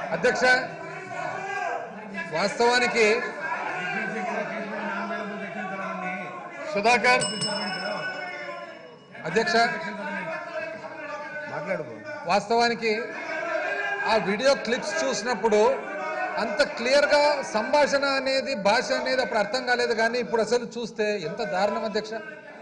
అధ్యక్ష వాస్తవానికి సుధాకర్ అధ్యక్ష మాట్లాడుకో వాస్తవానికి ఆ వీడియో క్లిప్స్ చూసినప్పుడు అంత క్లియర్గా సంభాషణ అనేది భాష అనేది అప్పుడు అర్థం కాలేదు కానీ ఇప్పుడు అసలు చూస్తే ఎంత దారుణం అధ్యక్ష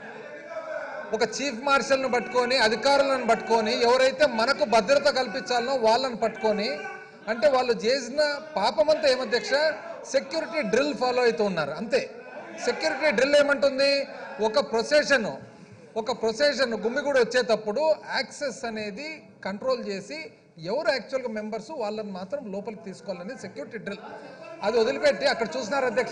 ఒక చీఫ్ మార్షల్ను పట్టుకొని అధికారులను పట్టుకొని ఎవరైతే మనకు భద్రత కల్పించాలనో వాళ్ళని పట్టుకొని అంటే వాళ్ళు చేసిన పాపమంతా ఏమధ్యక్ష సెక్యూరిటీ డ్రిల్ ఫాలో అవుతూ ఉన్నారు అంతే సెక్యూరిటీ డ్రిల్ ఏమంటుంది ఒక ప్రొసెషన్ ఒక ప్రొసెషన్ గుమ్మిగూడ వచ్చేటప్పుడు యాక్సెస్ అనేది కంట్రోల్ చేసి ఎవరు యాక్చువల్గా మెంబర్స్ వాళ్ళని మాత్రం లోపలికి తీసుకోవాలని సెక్యూరిటీ డ్రిల్ అది వదిలిపెట్టి అక్కడ చూసినారు అధ్యక్ష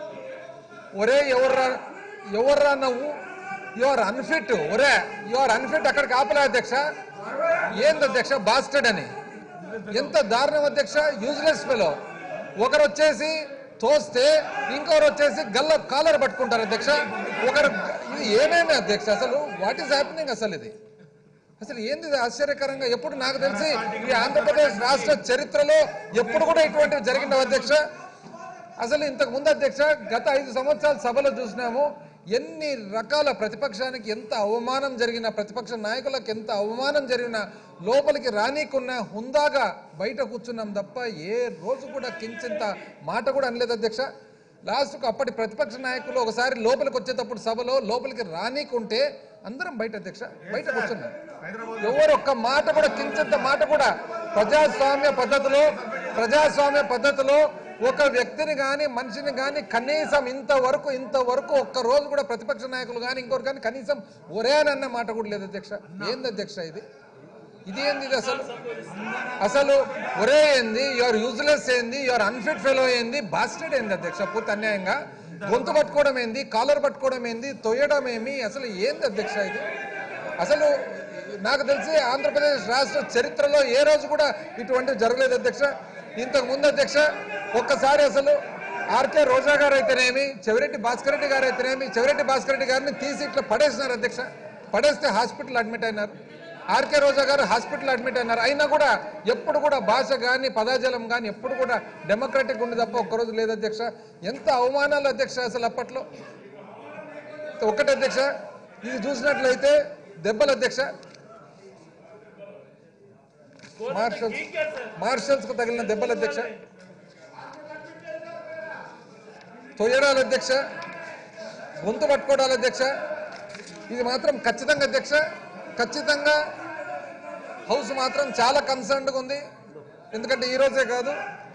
ఒరే ఎవర్రా ఎవర్రా నువ్వు యు ఆర్ అన్ఫిట్ ఒరే యు ఆర్ అన్ఫిట్ అక్కడికి ఆపలే అధ్యక్ష ఏంది అధ్యక్ష బాస్టెడ్ అని ఎంత దారుణం అధ్యక్ష యూజ్లెస్ ఫెలో ఒకరు వచ్చేసి తోస్తే ఇంకొకరు వచ్చేసి గల్ల కాలర్ పట్టుకుంటారు అధ్యక్ష ఒకరు ఇది ఏమేమి అధ్యక్ష అసలు వాట్ ఈస్ హ్యాపెనింగ్ అసలు ఇది అసలు ఏంది ఇది ఆశ్చర్యకరంగా ఎప్పుడు నాకు తెలిసి ఈ ఆంధ్రప్రదేశ్ రాష్ట్ర చరిత్రలో ఎప్పుడు కూడా ఇటువంటివి జరిగిన అధ్యక్ష అసలు ఇంతకు ముందు అధ్యక్ష గత ఐదు సంవత్సరాల సభలో చూసినాము ఎన్ని రకాల ప్రతిపక్షానికి ఎంత అవమానం జరిగిన ప్రతిపక్ష నాయకులకు ఎంత అవమానం జరిగిన లోపలికి రానీకున్న హుందాగా బయట కూర్చున్నాం తప్ప ఏ రోజు కూడా కించింత మాట కూడా అనలేదు అధ్యక్ష లాస్ట్కు అప్పటి ప్రతిపక్ష నాయకులు ఒకసారి లోపలికి వచ్చేటప్పుడు సభలో లోపలికి రానీకుంటే అందరం బయట అధ్యక్ష బయట కూర్చున్నాం ఎవరు ఒక్క మాట కూడా కించంత మాట కూడా ప్రజాస్వామ్య పద్ధతిలో ప్రజాస్వామ్య పద్ధతిలో ఒక వ్యక్తిని కానీ మనిషిని కానీ కనీసం ఇంతవరకు ఇంతవరకు ఒక్క రోజు కూడా ప్రతిపక్ష నాయకులు కానీ ఇంకొకరు కానీ కనీసం ఒరేనన్న మాట కూడా లేదు అధ్యక్ష ఏంది అధ్యక్ష ఇది ఇది ఏంది ఇది అసలు అసలు ఒరే ఏంది యువర్ యూజ్లెస్ ఏంది యువర్ అన్ఫిట్ ఫెలో ఏంది బాస్టెడ్ ఏంది అధ్యక్ష పూర్తి అన్యాయంగా గొంతు పట్టుకోవడం ఏంది కాలర్ పట్టుకోవడం ఏంది తొయ్యడం ఏమి అసలు ఏంది అధ్యక్ష ఇది అసలు నాకు తెలిసి ఆంధ్రప్రదేశ్ రాష్ట్ర చరిత్రలో ఏ రోజు కూడా ఇటువంటివి జరగలేదు అధ్యక్ష ఇంతకు ముందు అధ్యక్ష ఒక్కసారి అసలు ఆర్కే రోజా గారు అయితేనేమి చెవిరెడ్డి భాస్కర్ రెడ్డి గారు అయితేనేమి చెవిరెడ్డి భాస్కర్ రెడ్డి గారిని తీసి ఇట్లా పడేసినారు అధ్యక్ష పడేస్తే హాస్పిటల్ అడ్మిట్ అయినారు ఆర్కే రోజా గారు హాస్పిటల్ అడ్మిట్ అయినారు అయినా కూడా ఎప్పుడు కూడా భాష కానీ పదాజలం కానీ ఎప్పుడు కూడా డెమోక్రటిక్ ఉంది తప్ప ఒక్కరోజు లేదు అధ్యక్ష ఎంత అవమానాలు అధ్యక్ష అసలు అప్పట్లో ఒకటి అధ్యక్ష ఇది చూసినట్లయితే దెబ్బలు అధ్యక్ష మార్షల్స్ మార్షల్స్ కు తగిలిన దెబ్బలు అధ్యక్ష తొయ్యడాలు అధ్యక్ష గొంతు పట్టుకోవడాలు అధ్యక్ష ఇది మాత్రం ఖచ్చితంగా అధ్యక్ష ఖచ్చితంగా హౌస్ మాత్రం చాలా కన్సర్న్గా ఉంది ఎందుకంటే ఈ రోజే కాదు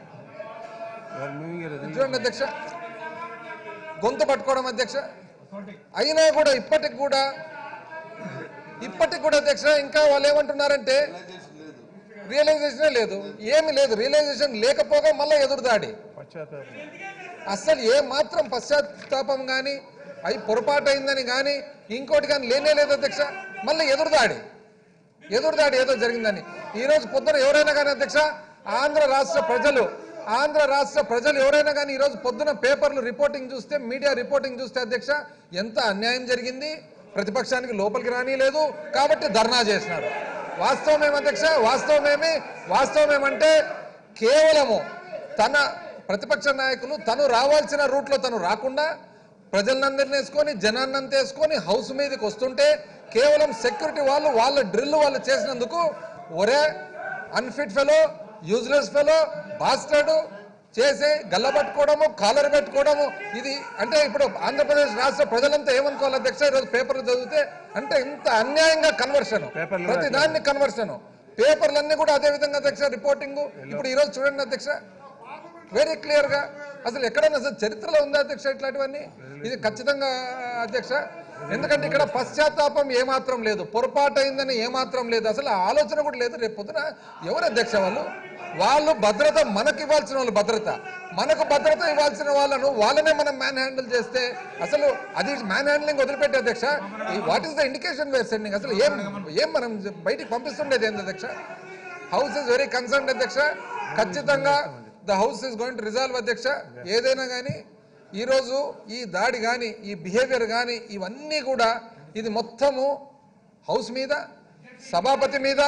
ఇది చూడండి అధ్యక్ష గొంతు పట్టుకోవడం అధ్యక్ష అయినా కూడా ఇప్పటికి కూడా ఇప్పటికి కూడా అధ్యక్ష ఇంకా వాళ్ళు ఏమంటున్నారంటే రియలైజేషనే లేదు ఏమి లేదు రియలైజేషన్ లేకపోగా మళ్ళీ ఎదురుదాడి అస్సలు ఏ మాత్రం పశ్చాత్తాపం కానీ అవి పొరపాటు అయిందని కానీ ఇంకోటి కానీ లేనే లేదు అధ్యక్ష మళ్ళీ ఎదురుదాడి ఎదురుదాడి ఏదో జరిగిందని ఈ రోజు పొద్దున ఎవరైనా కానీ అధ్యక్ష ఆంధ్ర రాష్ట్ర ప్రజలు ఆంధ్ర రాష్ట్ర ప్రజలు ఎవరైనా కానీ ఈ రోజు పొద్దున పేపర్లు రిపోర్టింగ్ చూస్తే మీడియా రిపోర్టింగ్ చూస్తే అధ్యక్ష ఎంత అన్యాయం జరిగింది ప్రతిపక్షానికి లోపలికి రానిలేదు కాబట్టి ధర్నా చేసినారు వాస్తవం ఏమి అధ్యక్ష వాస్తవం ఏమి వాస్తవం ఏమంటే కేవలము తన ప్రతిపక్ష నాయకులు తను రావాల్సిన రూట్లో తను రాకుండా ప్రజలందరినీ వేసుకొని జనాన్నంతా వేసుకొని హౌస్ మీదకి వస్తుంటే కేవలం సెక్యూరిటీ వాళ్ళు వాళ్ళ డ్రిల్ వాళ్ళు చేసినందుకు ఒరే unfit fellow useless fellow bastard చేసి గల్ల పట్టుకోవడము కాలర్ పెట్టుకోవడము ఇది అంటే ఇప్పుడు ఆంధ్రప్రదేశ్ రాష్ట్ర ప్రజలంతా ఏమనుకోవాలి అధ్యక్ష ఈరోజు పేపర్లు చదివితే అంటే ఇంత అన్యాయంగా కన్వర్షన్ పేపర్లు ప్రతి దాన్ని కన్వర్షన్ పేపర్లన్నీ కూడా అదే విధంగా అధ్యక్ష రిపోర్టింగ్ ఇప్పుడు ఈరోజు చూడండి అధ్యక్ష వెరీ క్లియర్ గా అసలు ఎక్కడైనా అసలు చరిత్రలో ఉందా అధ్యక్ష ఇట్లాంటివన్నీ ఇది ఖచ్చితంగా అధ్యక్ష ఎందుకంటే ఇక్కడ పశ్చాత్తాపం ఏమాత్రం లేదు పొరపాటు అయిందని ఏమాత్రం లేదు అసలు ఆ ఆలోచన కూడా లేదు రేపు పొద్దున ఎవరు అధ్యక్ష వాళ్ళు వాళ్ళు భద్రత మనకి ఇవ్వాల్సిన వాళ్ళు భద్రత మనకు భద్రత ఇవ్వాల్సిన వాళ్ళను వాళ్ళనే మనం మ్యాన్ హ్యాండిల్ చేస్తే అసలు అది మ్యాన్ హ్యాండ్లింగ్ వదిలిపెట్టే అధ్యక్ష what is the indication where sending అసలు ఏం ఏం మనం బయటికి పంపిస్తుండేది ఏంది అధ్యక్ష హౌస్ ఇస్ వెరీ కన్సర్న్ అధ్యక్ష ఖచ్చితంగా the house is going to resolve అధ్యక్ష ఏదైనా కానీ ఈరోజు ఈ దాడి కానీ ఈ బిహేవియర్ కానీ ఇవన్నీ కూడా ఇది మొత్తము హౌస్ మీద సభాపతి మీద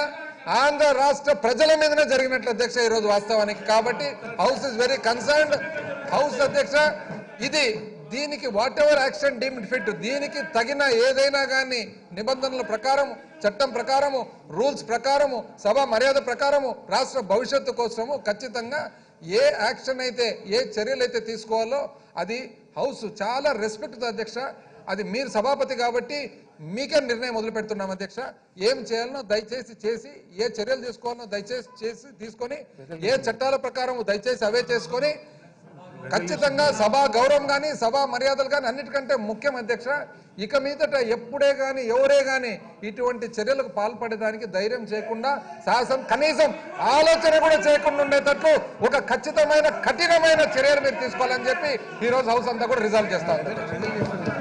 ఆంధ్ర రాష్ట్ర ప్రజల మీదనే జరిగినట్లు అధ్యక్ష ఈరోజు వాస్తవానికి కాబట్టి house is very concerned house అధ్యక్ష ఇది దీనికి whatever action deemed fit దీనికి తగిన ఏదైనా కానీ నిబంధనల ప్రకారం చట్టం ప్రకారము రూల్స్ ప్రకారము సభ మర్యాద ప్రకారము రాష్ట్ర భవిష్యత్తు కోసము ఖచ్చితంగా ఏ యాక్షన్ అయితే ఏ చర్యలు అయితే తీసుకోవాలో అది హౌస్ చాలా రెస్పెక్ట్ అధ్యక్ష అది మీరు సభాపతి కాబట్టి మీకే నిర్ణయం మొదలు పెడుతున్నాం అధ్యక్ష ఏం చేయాలనో దయచేసి చేసి ఏ చర్యలు తీసుకోవాలనో దయచేసి చేసి తీసుకొని ఏ చట్టాల ప్రకారం దయచేసి అవే చేసుకొని ఖచ్చితంగా సభా గౌరవం కానీ సభా మర్యాదలు కానీ అన్నిటికంటే ముఖ్యం అధ్యక్ష ఇక మీదట ఎప్పుడే కానీ ఎవరే కానీ ఇటువంటి చర్యలకు పాల్పడేదానికి ధైర్యం చేయకుండా సాహసం కనీసం ఆలోచన కూడా చేయకుండా ఉండేటట్లు ఒక ఖచ్చితమైన కఠినమైన చర్యలు మీరు తీసుకోవాలని చెప్పి ఈ రోజు హౌస్ అంతా కూడా రిజాల్వ్ చేస్తా ఉంది